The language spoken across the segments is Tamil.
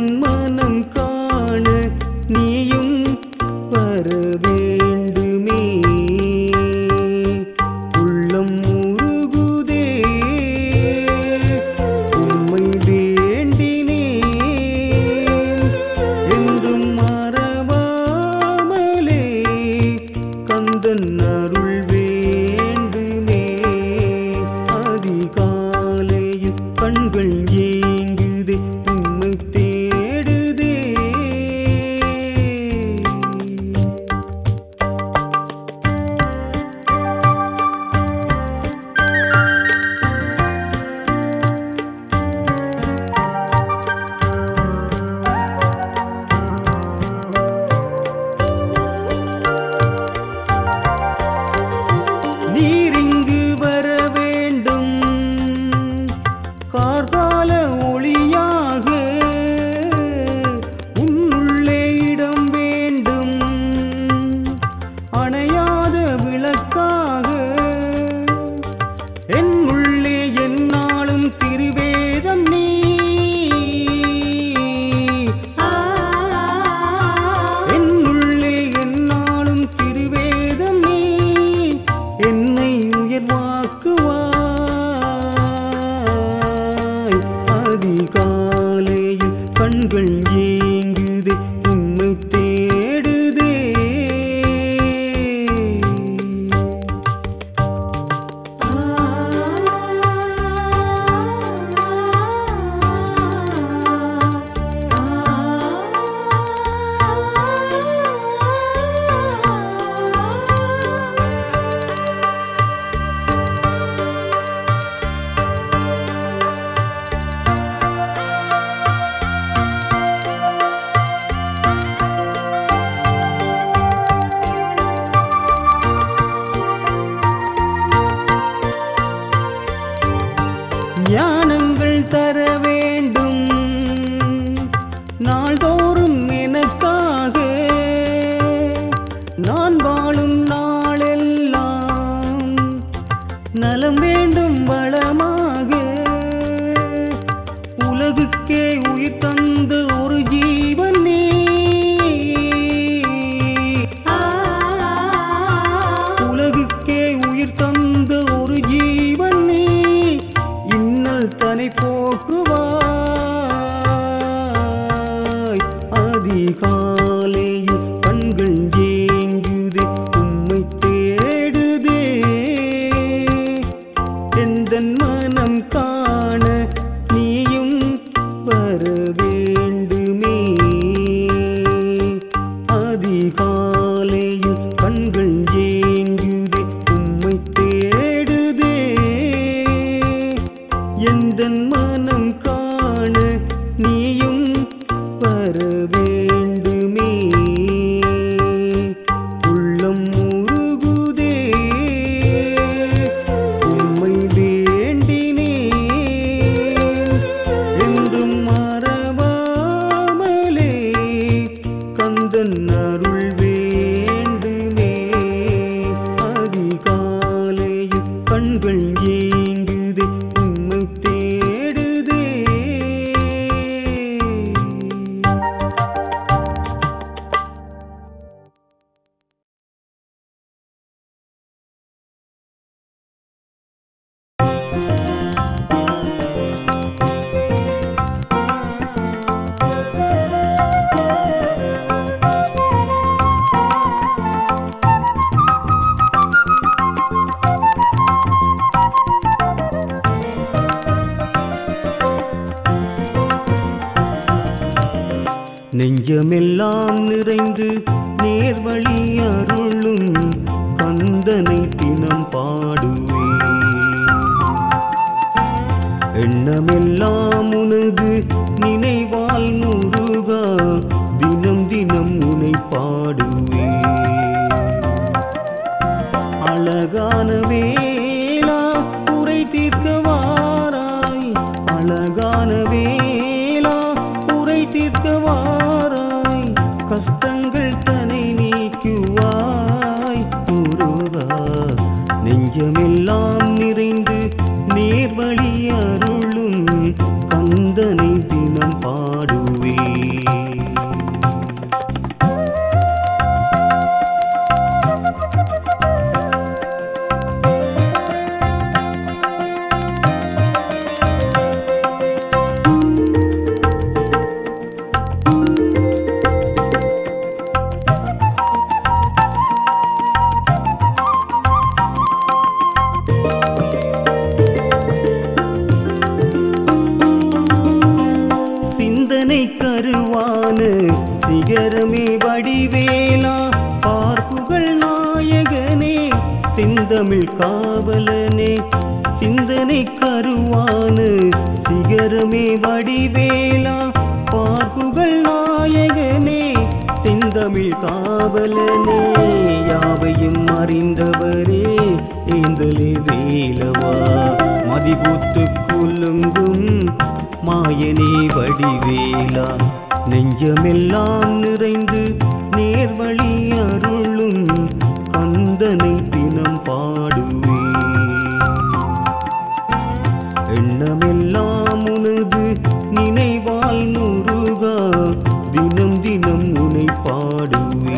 எந்தன் மனம் காண நீயும் வர வேண்டுமே உள்ளம் உருகுதே உம்மை வேண்டினேன் என்றும் மறவாமலே கந்தன் அருள் வேண்டுமே அதிகாலையில் கண்கள் ஏங்குதே உம்மை தேடுதே நீர் இங்கு வர வேண்டும் கார்கால ஒளியாக உன்னுள்ளே இடம் வேண்டும் அணையாத விளக்காக என் உள்ளே என்னாலும் திருவேதம் நீ என் உள்ளே என்னாலும் திருவேதம் நீ என்னை உயர்வாக்குவாய் அதிகாலையில் கண்கள் ஏங்குதே உம்மை தேடுதே ஞானங்கள் தர வேண்டும் நாள்தோறும் எனக்காக நான் வாழும் நாளெல்லாம் நலம் வேண்டும் வளமாக உலகுக்கே உயிர் தந்த ஒரு ஜீவன் நீ உலகுக்கே உயிர் தந்த ஒரு ஜீவன் நீ இன்னல் தனை போக்குவாய் அதிகாலையில் கண்கள் ஏங்குதே உம்மை தேடுதே எந்தன் மனம் காண நீயும் வர வேண்டுமே அதிகாலையில் கண்கள் ஏங்குதே உம்மை தேடுதே எந்தன் மனம் காண நீயும் வர வேண்டுமே உள்ளம் உருகுதே உம்மை வேண்டினேன் என்றும் மறவாமலே கந்தன் அருள் வேண்டுமே அதிகாலையில் கண்கள் ஏங்குதே உம்மை தேடுதே நெஞ்சமெல்லாம் நிறைந்து நேர்வழி அருளும் கந்தனை தினம் பாடுவே எண்ணமெல்லாம் உனது நினைவால் முருகா தினம் தினம் உனை பாடுவே அழகான வேளா குறை தீர்க்க வாராய் அழகான வேளா குறை தீர்க்க வாராய் கஷ்டங்கள் தனை நீக்குவாய் முருகா நெஞ்சமெல்லாம் நிறைந்து நேர்வழி அருளும் கந்தனை தினம் பாடுவே சிந்தனை கருவான சிகரமே வடிவேலா பார்ப்புகள் நாயகனே செந்தமிழ் காவலனே சிந்தனை கருவான சிகரமே வடிவேலா பார்ப்புகள் நாயகனே செந்தமிழ் காவலனே யாவையும் அறிந்தவரே ஏந்தலே வேலவா மதிபூத்து குலுங்கும் மாயனே வடிவேலா நெஞ்சமெல்லாம் நிறைந்து நேர்வழி அருளும் கந்தனை தினம் பாடுவே எண்ணமெல்லாம் உனது நினைவால் முருகா தினம் தினம் உனை பாடுவே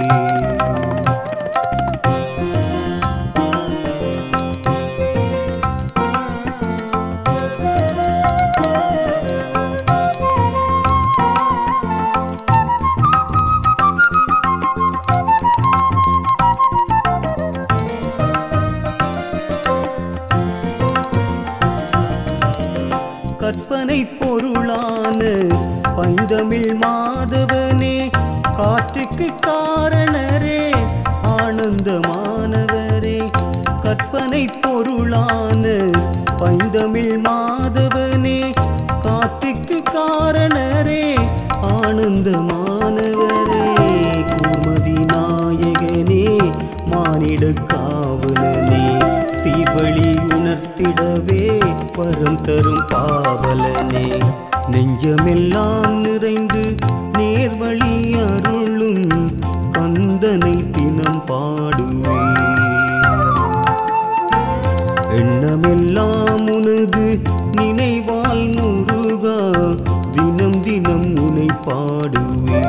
கற்பனை பொருளான பைந்தமிழ் மாதவனே காற்றுக்கு காரணரே ஆனந்தமானவரே கற்பனை பொருளான பைந்தமிழ் மாதவனே காற்றுக்கு காரணரே ஆனந்தமானவரே கூர்மதி நாயகனே மானிட காவலனே தீவழி உணர்த்திடவே பரம் தரும் பாவலனே நெஞ்சமெல்லாம் நிறைந்து நேர்வழி அருளும் கந்தனை தினம் பாடுவே எண்ணமெல்லாம் உனது நினைவால் முருகா தினம் தினம் உனை பாடுவே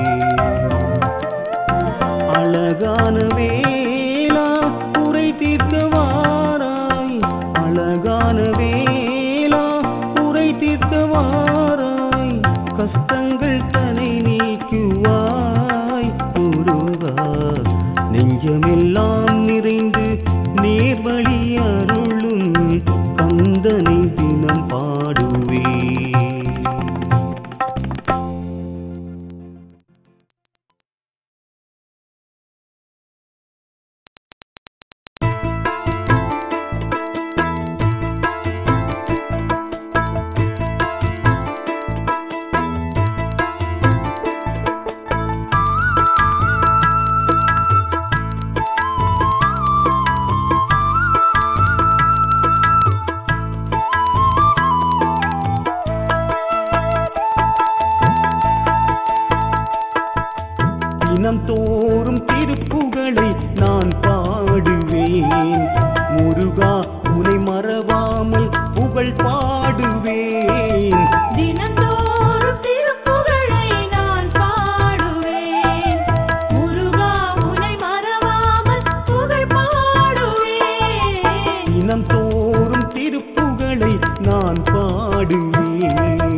அழகான வேளா குறை தீர்க்க வாராய் அழகான வேளா குறை தீர்க்க வாராய் கஷ்டங்கள் தனை நீக்குவாய் முருகா நெஞ்சமெல்லாம் நிறைந்து நேர்வழி அருளும் கந்தனை தினம் பாடுவே தினம் தோறும் திருப்புகளை நான் பாடுவேன் முருகா உனை மறவாமல் புகழ் பாடுவேன் தினந்தோறும் திருப்புகழை நான் பாடுவேன் முருகா உனை மறவாமல் புகழ் பாடுவேன் தினம் தோறும் திருப்புகளை நான் பாடுவேன்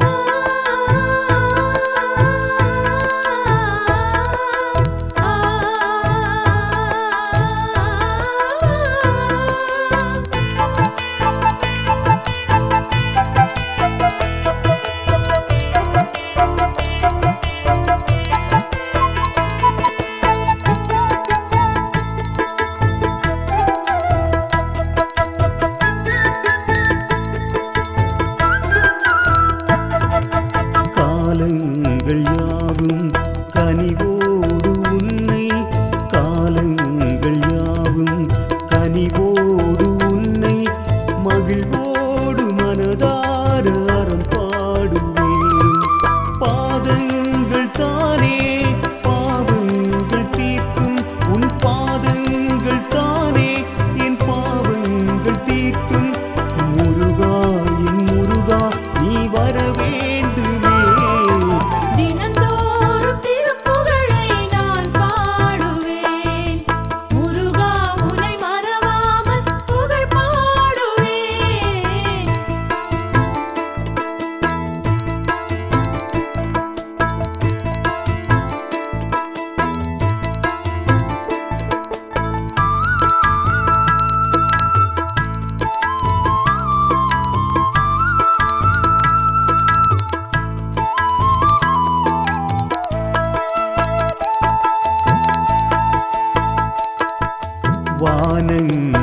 காலங்கள் யாவும் கனிவோடு உன்னை காலங்கள் யாவும் கனிவோடு உன்னை மகிழ்வோடு மனதார அறம் பாடுவேன் பாதங்கள் தானே பாவங்கள் தீர்க்கும் உன் பாதங்கள் தானே என் பாவங்கள் தீர்க்கும் முருகா என் முருகா நீ வர வேண்டுமே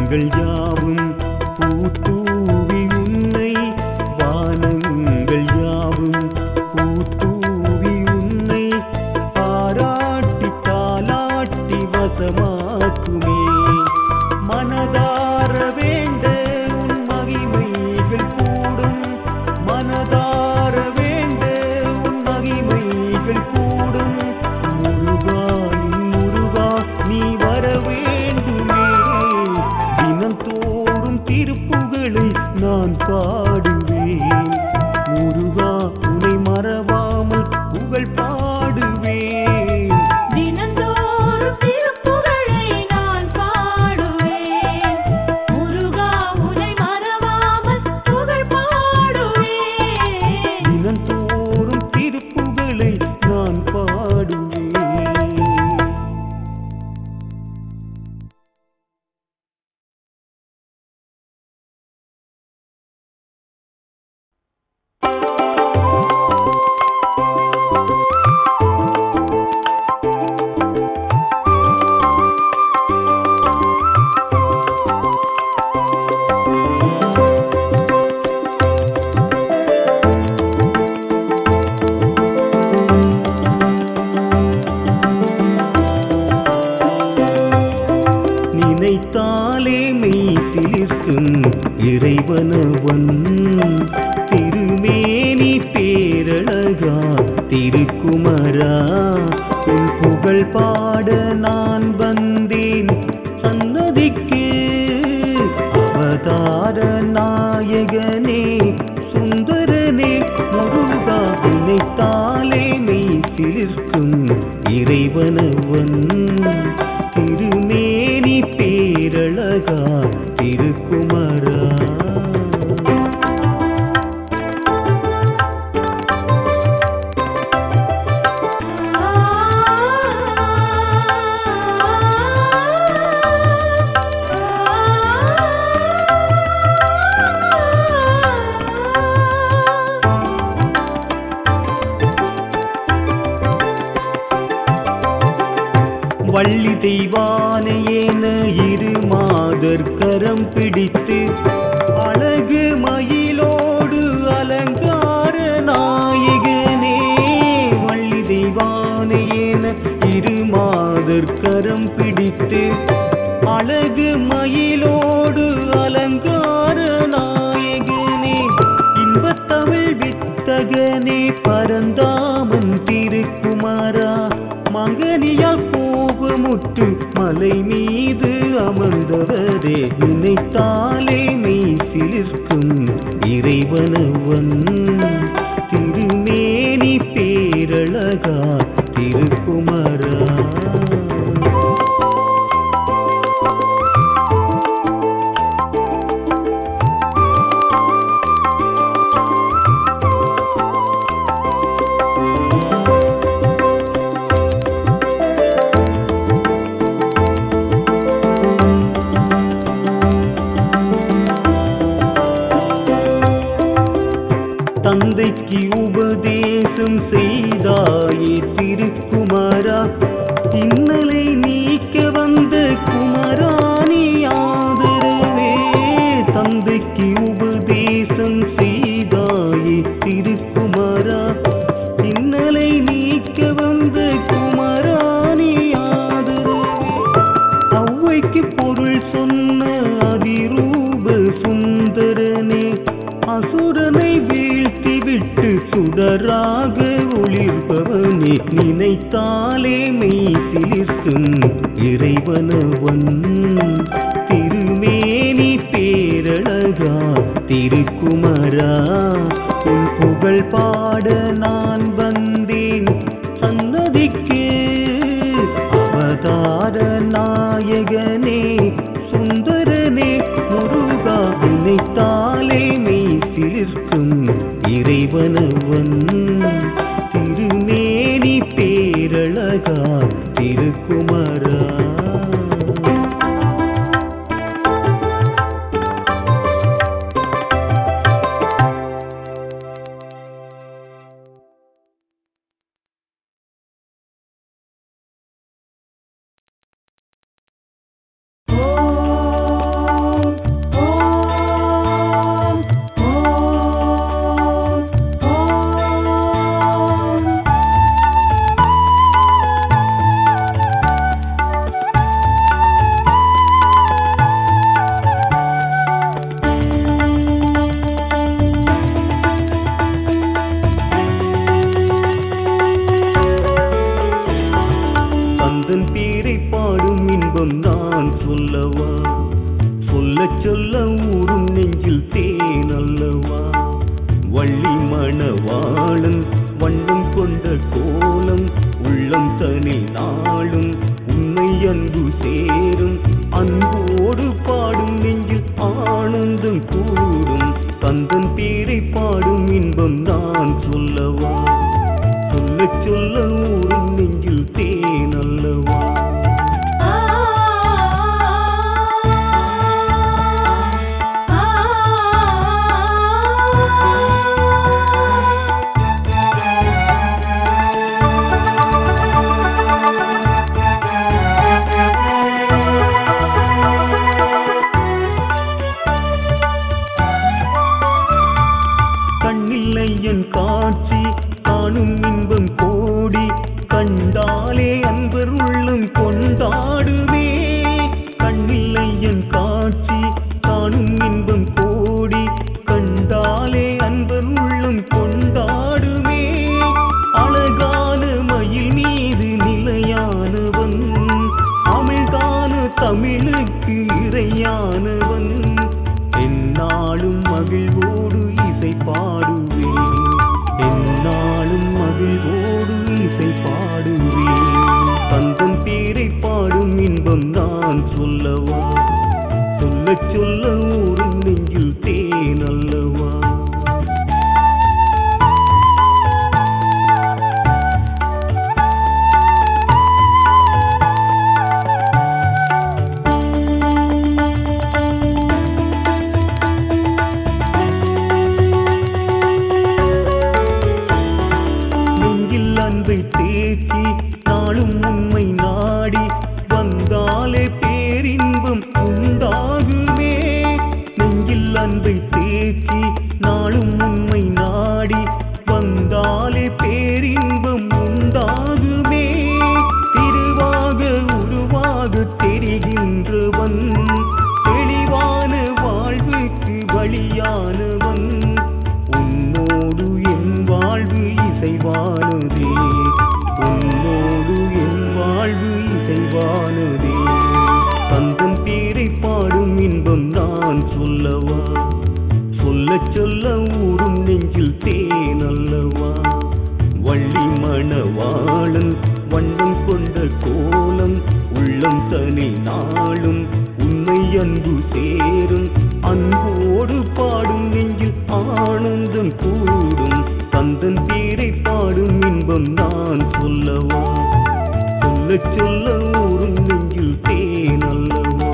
வானங்கள் யாவும் பூத்தூவி உன்னை வானங்கள் யாவும் பூத்தூவி உன்னை பாராட்டி தாலாட்டி வசமாக்குமே மனதார வேண்ட உன் மகிமைகள் கூடும் மனதார வேண்ட உன் மகிமைகள் கூடும் முருகா என் முருகா நீ வர வேண்டுமே தினந்தோறும் திருப்புகளை நான் பாடுவேன் முருகா உன்னை மறவாமல் புகழ் பாடுவேன் தினந்தோறும் திருப்புகழை நான் பாடுவேன் முருகா உனை மறவாமல் புகழ் பாடுவேன் தினந்தோறும் திருப்புகளை நான் பாடுவேன் நினைத்தாலே மெய் சிலிர்க்கும் இறைவனவன் திருமேனி பேரழகா திருக்குமரா உன் புகழ் பாட நான் வந்தேன் சன்னதிக்கு அவதார நாயகனே சுந்தரனே முருகா நினைத்தாலே மெய் சிலிர்க்கும் இறைவனவன் திருமேனி பேரழகா திருக்குமரா வள்ளி தெய்வானையேன இரு மாதர் கரம் பிடித்து அழகு மயிலோடு அலங்கார நாயகனே வள்ளி தெய்வானையேன இரு மாதர் கரம் பிடித்து அழகு மயிலோடு அலங்கார நாயகனே இன்பத்தமிழ் வித்தகனே பரந்தாமன் திருக்குமாரா மகனியா கோபமுற்று மலை மீது அமர்ந்தவரே நினைத்தாலே மெய் சிலிர்க்கும் இறைவனவன் திருமேனி பேரழகா திருக்குமரா தந்தைக்கு உபதேசம் செய்தாயே திருக்குமாரா இன்னலை நீக்க வந்த குமராணி ஆதரவே தந்தைக்கு உபதேசம் செய்தாயே திருக்குமாரா இன்னலை நீக்க வந்த குமராணி ஆதரவே ஔவைக்கு பொருள் சொன்ன அதிரூப சுந்தரனே அசுரனை வீழ்த்தி விட்டு சுடராக ஒளிர்பவனே நினைத்தாலே மெய் சிலிர்க்கும் இறைவனவன் திருமேனி பேரழகா திருக்குமரா உன் புகழ் பாட நான் வந்தேன் சன்னதிக்கு அவதார நாயகனே சுந்தரனே முருகா நினைத்தாலே மெய் சிலிர்க்கும் இறைவனவன் திருமேனி பேரழகா திருக்குமரா ஓ சொல்லவா சொல்ல சொல்ல ஊரும் நெஞ்சில் தேன் அல்லவா வள்ளி மணவாளன் வண்ணம் கொண்ட கோலம் உள்ளம் தனி நாளும் உன்னை அன்பு சேரும் அன்போடு பாடும் நெஞ்சில் ஆனந்தம் கூடும் தந்தன் பேரை பாடும் இன்பம் நான் சொல்லவா சொல்ல சொல்ல ஊரும் நெஞ்சில் தேன் அல்லவா ஆ கண்ணில்லை என் காட்சி காணும் இன்பம் கோடி கண்டாலே அன்பர் உள்ளம் கொண்டாடுவே கண்ணில்லை என் காட்சி காணும் இன்பம் கோடி கண்டாலே அன்பர் உள்ளம் கொண்டாடுவே அழகான மயில் மீது நிலையானவன் அமிழ்தான தமிழுக்கு இறையானவன் என்னாலும் மகிழ்வோடு இசை பாடுவேன் என்னாலும் மகிழ்வோடு இசை பாடுவேன் தந்தன் பேரை பாடும் இன்பம் நான் சொல்லவா சொல்ல சொல்ல ஊரும் நெஞ்சில் தேன் அல்லவா நெஞ்சில் அன்பை தேக்கி நாளும் உண்மை நாடி வந்தாலே பேரின்பம் உண்டாகுமே நெஞ்சில் அன்பை தேக்கி நாளும் உண்மை நாடி வந்தாலே பேரின்பம் உண்டாகுமே திருவாக உருவாக தெரிகின்றவன் தெளிவான வாழ்வுக்கு வழியானவன் உன்னோடு என் வாழ்வு இசைவானதே உன்னோடு என் வாழ்வு இசைவானதே தந்தன் பேரை பாடும் இன்பம் நான் சொல்லவா சொல்ல சொல்ல ஊரும் நெஞ்சில் தேன் அல்லவா வள்ளி மணவாளன் வண்ணம் கொண்ட கோலம் உள்ளம் தனி நாளும் உன்னை அன்பு சேரும் அன்போடு பாடும் நெஞ்சில் ஆனந்தம் கூடும் தந்தன் பேரை பாடும் இன்பம் நான் சொல்லவா சொல்ல சொல்ல ஊரும் நெஞ்சில் தேன் அல்லவா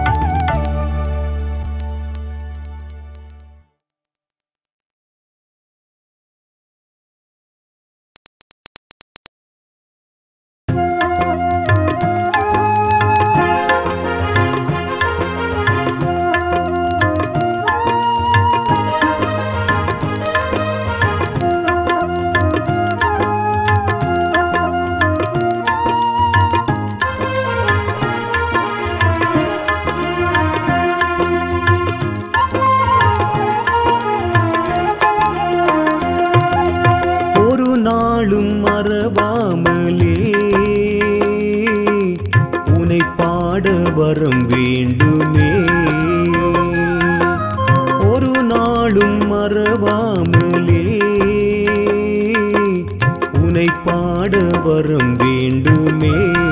ஒரு நாளும் மறவாமலே உனை பாட வரம் வேண்டுமே ஒரு நாளும் மறவாமலே உனை பாட வரம் வேண்டுமே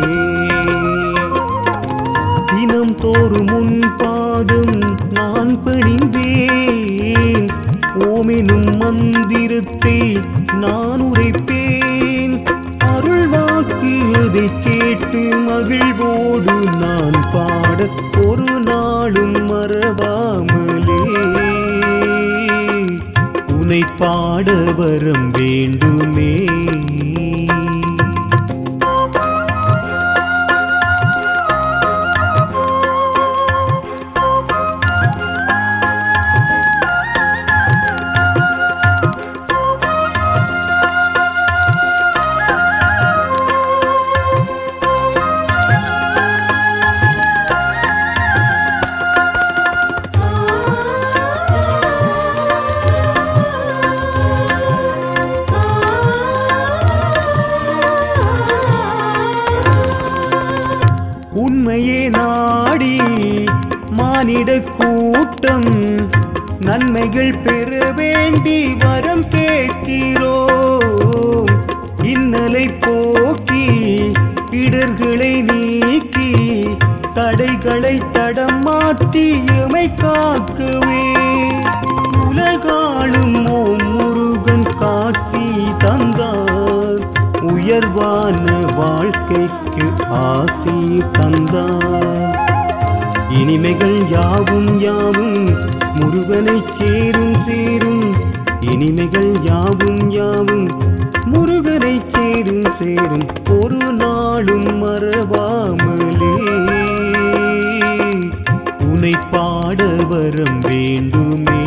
தினம் தோறும் உன் பாதம் நான் பணிந்தேன் ஓமெனும் மந்திரத்தை நான் உரைப்பேன் அருள் வாக்கியதை கேட்டு மகிழ்வோடு நான் பாட ஒரு நாளும் மறவாமலே உனை பாட வரம் வேண்டுமே ஆ மானிட கூட்டம் நன்மைகள் பெற வேண்டி வரம் கேட்கிறோம் இன்னலை போக்கி இடர்களை நீக்கி தடைகளை தடம் மாற்றி எமை காக்கவே உலகாளும் ஓம் முருகன் காட்சி தந்தார் உயர்வான வாழ்க்கைக்கு ஆசி தந்தார் இனிமைகள் யாவும் யாவும் முருகனை சேரும் சேரும் இனிமைகள் யாவும் யாவும் முருகனை சேரும் சேரும் ஒரு நாளும் மறவாமலே உனை பாட வரம் வேண்டுமே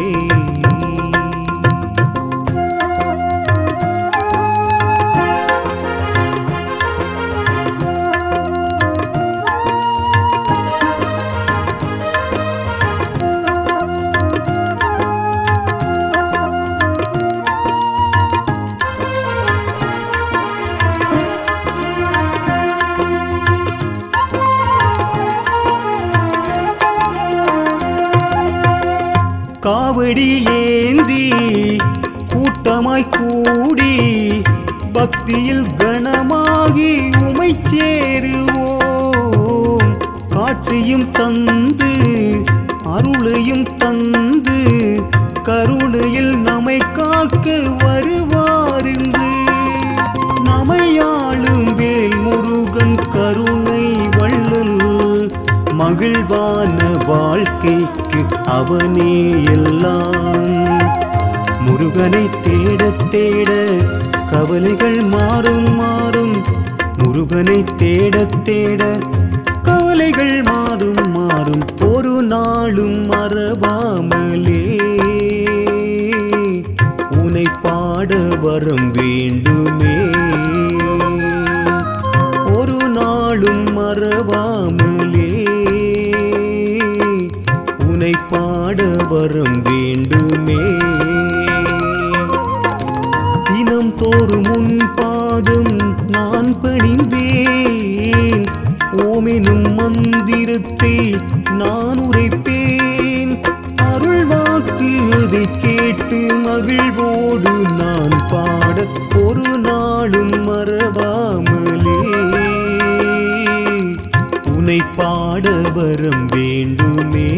காவடி ஏந்தி கூட்டமாய் கூடி பக்தியில் கணமாகி உமை சேருவோம் காட்சியும் தந்து அருளையும் தந்து கருணையில் நம்மை காக்க வருவாருந்து நமையாளும் வேல் முருகன் கருணை வள்ளல் மகிழ்வான வாழ்க்கைக்கு அவனே எல்லாம் முருகனை தேட தேட கவலைகள் மாறும் மாறும் முருகனை தேட தேட கவலைகள் மாறும் மாறும் ஒரு நாளும் மறவாமலே உனை பாட வரம் வேண்டுமே ஒரு நாளும் மறவாமலே உனை பாட வரம் வேண்டுமே தினம் தோறும் உன் பாதம் நான் பணிந்தேன் ஓமெனும் மந்திரத்தை நான் உரைப்பேன் அருள் வாக்கு அதை கேட்டு மகிழ்வோடு நான் பாட ஒரு நாளும் மறவாமலே உனை பாட வரம் வேண்டுமே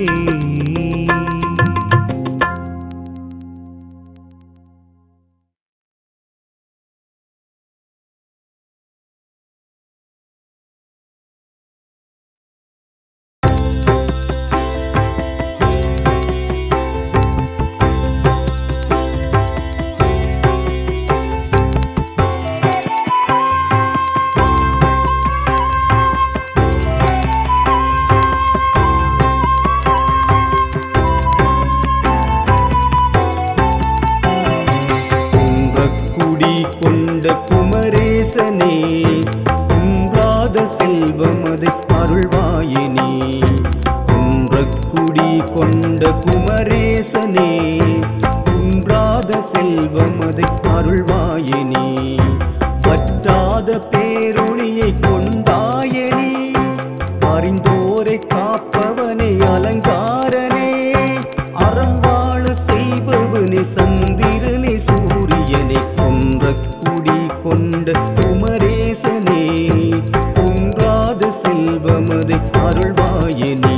குன்றக்குடி கொண்ட குமரேசனே குன்றாத செல்வம் அதை அருள்வாயினே குன்றக்குடி கொண்ட குமரேசனே குன்றாத செல்வம் அதை அருள்வாயினே வற்றாத பேரொளியை கொண்டாயனே அறிந்தோரை காப்பவனே அலங்காரனே அறம் வாழ செய்பவனே சந்திரனே சூரியனை கொன்ற குடி கொண்ட குமரேசனே குன்றாத செல்வமதை அருள்வாயனே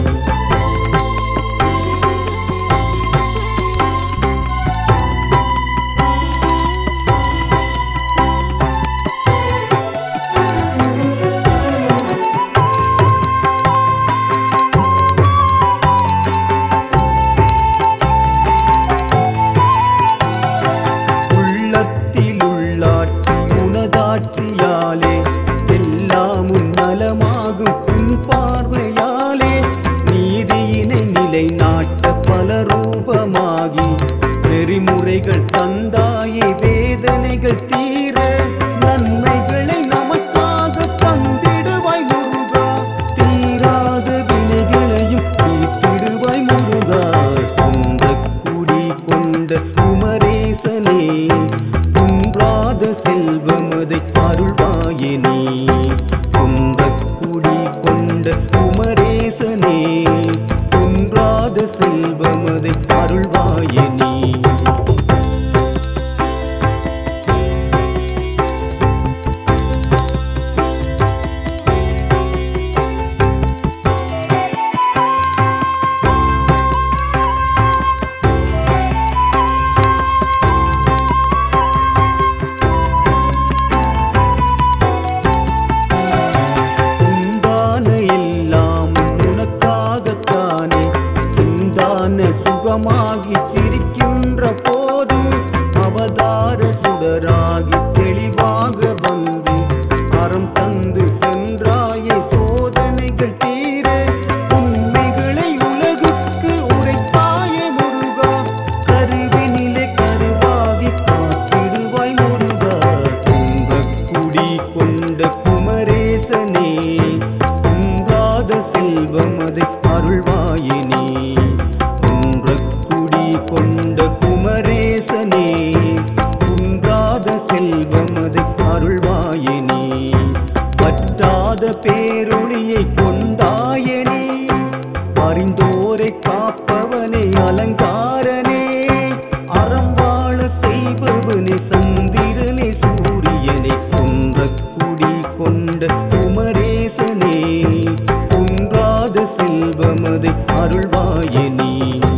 உள்ளத்தில் உள்ளாட்சி உனதாட்சியாலே எல்லாம் உன் நலமாகும் உன் பார்வையாலே நீதியினை நிலைநாட்ட பல ரூபமாகி நெறிமுறைகள் தந்தாயே வேதனைகள் தீர நன்மைகளை நமக்காக தந்திடுவாய் முருகா தீராத வினைகளையும் தீர்த்திடுவாய் முருகா கொண்ட குடி கொண்ட குமரேசனே குன்றாத செல்வமதை அருள்வாயினே கொண்ட குடி கொண்ட குமரேசனே குடி கொண்ட குமரேசனே குன்றாத செல்வம் அதை அருள்வாயினே குன்ற குடி கொண்ட குமரேசனே குன்றாத செல்வம் அதை அருள்வாயினே பற்றாத பேரொழியை கொண்டாயனே அறிந்தோரை காப்பவனே அலங்காரனே அறம் வாழ செய்பவனே சந்திரனே சூரியனே கொன்ற குடி கொண்ட குமரேசனே குன்றாத செல்வமதை அருள்வாயனே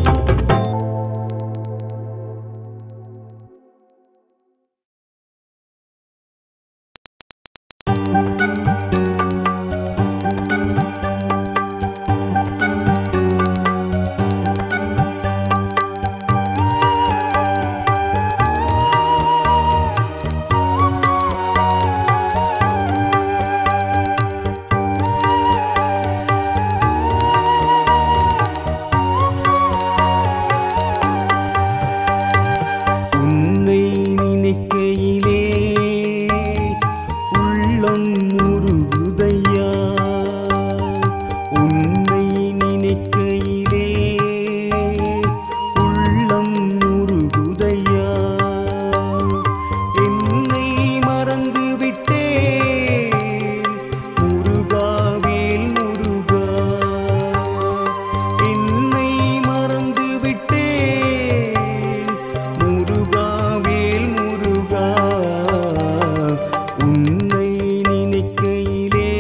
உன்னை நினைக்கையிலே உள்ளம் முருகுதையா உன்னை நினைக்கையிலே உள்ளம் முருகுதையா என்னை மறந்து விட்டேன் முருகாவேல் முருகா என்னை மறந்து விட்டேன் முருகாவேல் முருகா உன்னை நினைக்கையிலே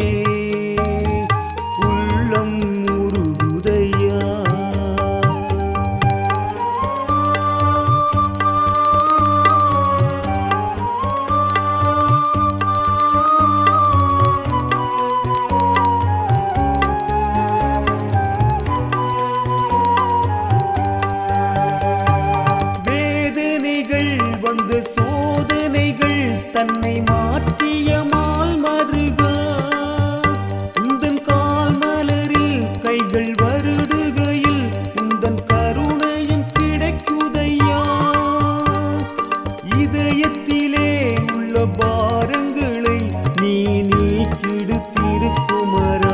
உள்ளம் முருகுதையா வேதனைகள் வந்து சோதனைகள் தன்னை மாற்றிய மால் மருகா உந்தன் கால் மலரில் கைகள் வருடுகையில் உந்தன் கருணையும் கிடைக்குதையா இதயத்திலே உள்ள பாரங்களை நீ நீக்கிடு திருக்குமரா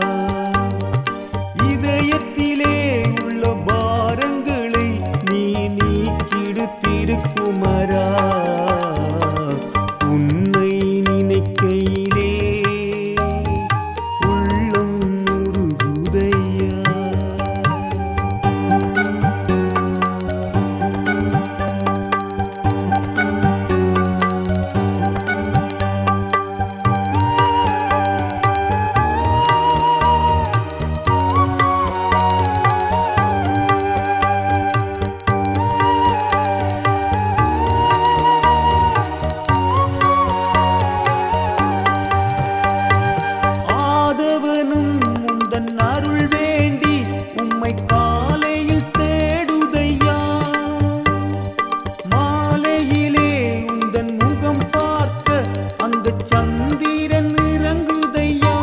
இதயத்திலே உள்ள பாரங்களை நீ நீக்கிடு திருக்குமரா உன்னை நினைக்கையிலே உள்ளம் முருகுதையா ஆதவனும் உந்தன் அருள் வேண்டி உம்மை காலையில் தேடுதையா மாலையிலே உந்தன் முகம் பார்க்க அந்த சந்திரன் இறங்குதையா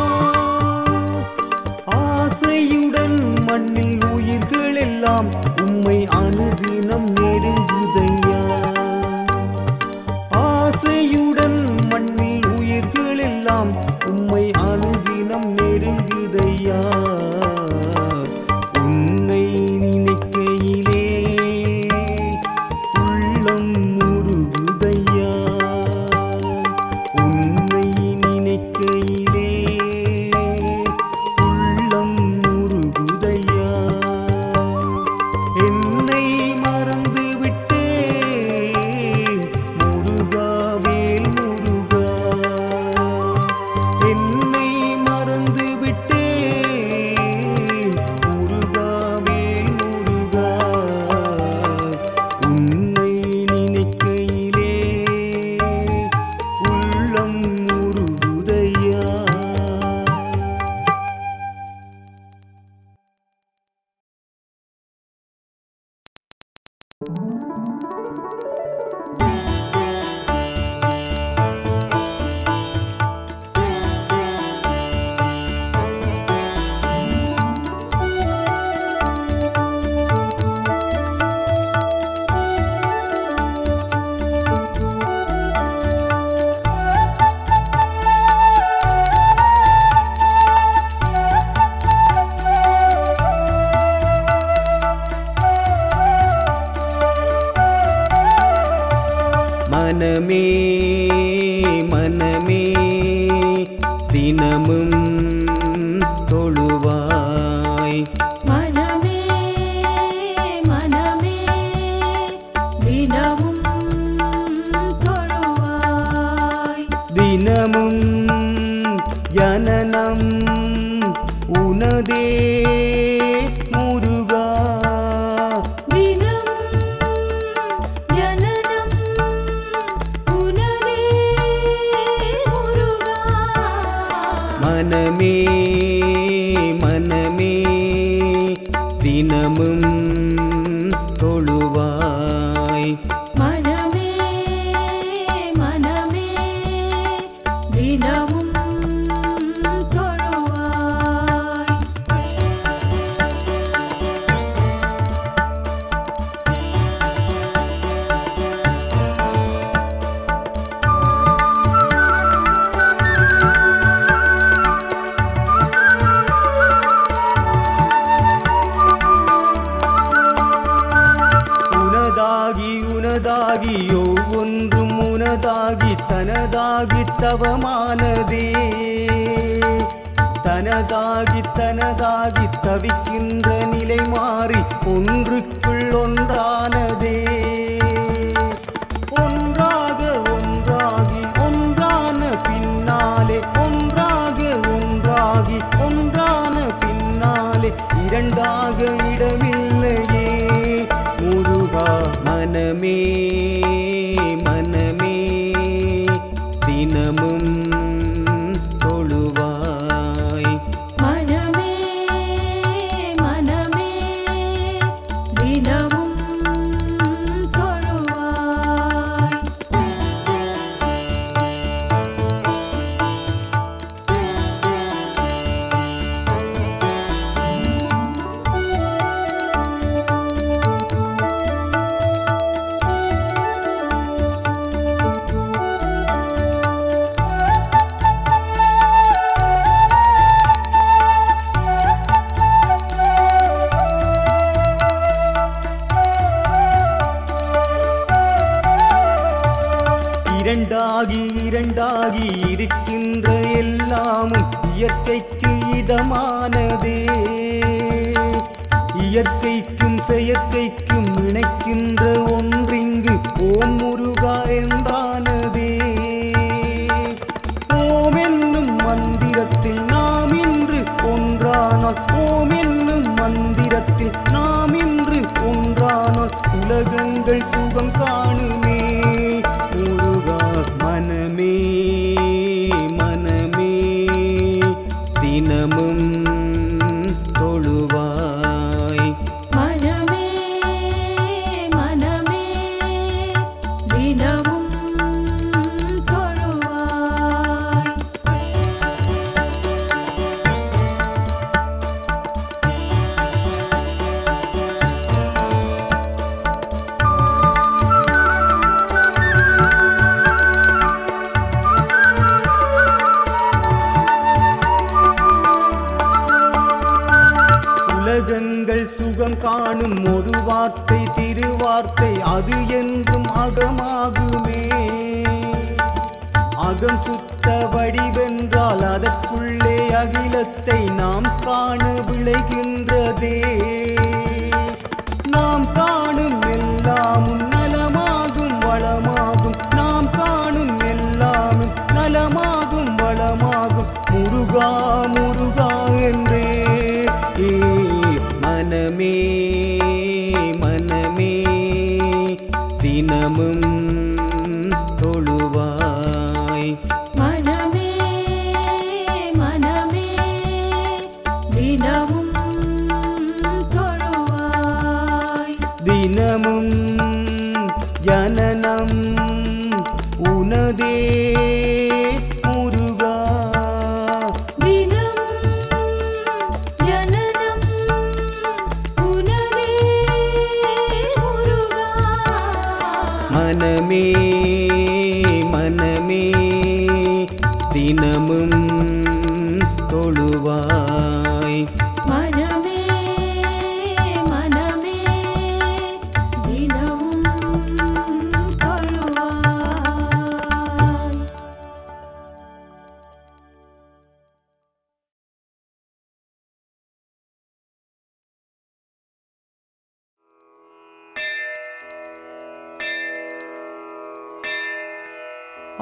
ஆசையுடன் மண்ணில் உயிர்கள் எல்லாம் உம்மை அனுதினம் நெருங்குதையா ஆசையுடன் மண்ணில் உயிர்கள் எல்லாம் உம்மை அனுதினம் நெருங்குதையா உன்னை நினைக்கையிலே உள்ளம் முருகுதையா உன்னை நினைக்கையிலே உள்ளம் முருகுதையா என்னை மறந்து விட்டேன் முருகாவேல் முருகா என்னை மறந்து விட்டேன் முருகாவேல் முருகா உன்னை நினைக்கையிலே உள்ளம் முருகுதையா மனமே தினமும் தொழுவாய் மனமே மனமே தினமும் தொழுவாய் தினமும் ஜனனம் உனதே முருகா தினம் ஜனனம் உனதே முருகா மனமே மனமே தினமும் தொழுவாய் மனமே மனமே தினமும் தொழுவாய் உனதாகி உனதாகி ஒவ்வொன்றும் உனதாகி தனதாகி தவமானதே தனதாகி தனதாகி தவிக்கின்ற நிலை மாறி ஒன்றுக்குள் ஒன்றானதே ஒன்றாக ஒன்றாகி ஒன்றான பின்னாலே ஒன்றாக ஒன்றாகி ஒன்றான பின்னாலே இரண்டாக இடமில்லையே முருகா மனமே மனமே தினமும் தொழுவாய் மனமே மனமே தினமும் தொழுவாய் இரண்டாகி இரண்டாகி இருக்கின்ற எல்லாமும் இயற்கைக்கு இதமானதே இயற்கைக்கும் செயற்கைக்கும் இணைக்கின்ற ஒன்றிங்கு ஓம் முருகா என்றானதே ஓம் என்னும் மந்திரத்தில் நாம் இன்று ஒன்றானால் ஓம் என்னும் மந்திரத்தில் நாம் இன்று ஒன்றானால் உலகங்கள் சுகம் காணுமே முருகா மனமே மனமே தினமும் தொழுவாய் மனமே மனமே தினமும் தொழுவாய் உலகங்கள் சுகம் காணும் ஒரு வார்த்தை திருவார்த்தை அது என்றும் அகமாகுமே அகம் சுத்த வடிவென்றால் அதற்குள்ளே அகிலத்தை நாம் காண விளைகின்றதே நாம் காணும் எல்லாமும் நலமாகும் வளமாகும் நாம் காணும் எல்லாமும் நலமாகும் வளமாகும் முருகா முருகா என்றே ஏ, மனமே மனமே தினமும் தொழுவாய் மனமே மனமே தினமும் தொழுவாய் தினமும் ஜனனம் உனதே முருகா தினம் ஜனனம் உனதே முருகா மனமே மனமே தினமும் தொழுவாய் மனமே மனமே தினமும் தொழுவாய்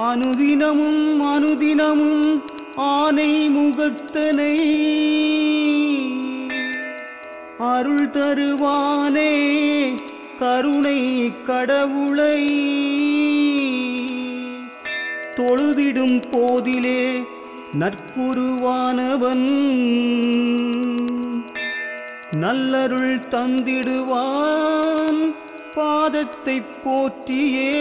அனுதினமும் அனுதினமும் ஆனை முகத்தனை அருள் தருவானே கருணை கடவுளை தொழுதிடும் போதிலே நற்குருவானவன் நல்லருள் தந்திடுவான் பாதத்தை போற்றியே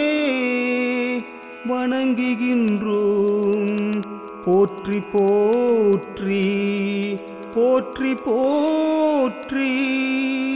வணங்குகின்றோம் போற்றி போற்றி போற்றி போற்றி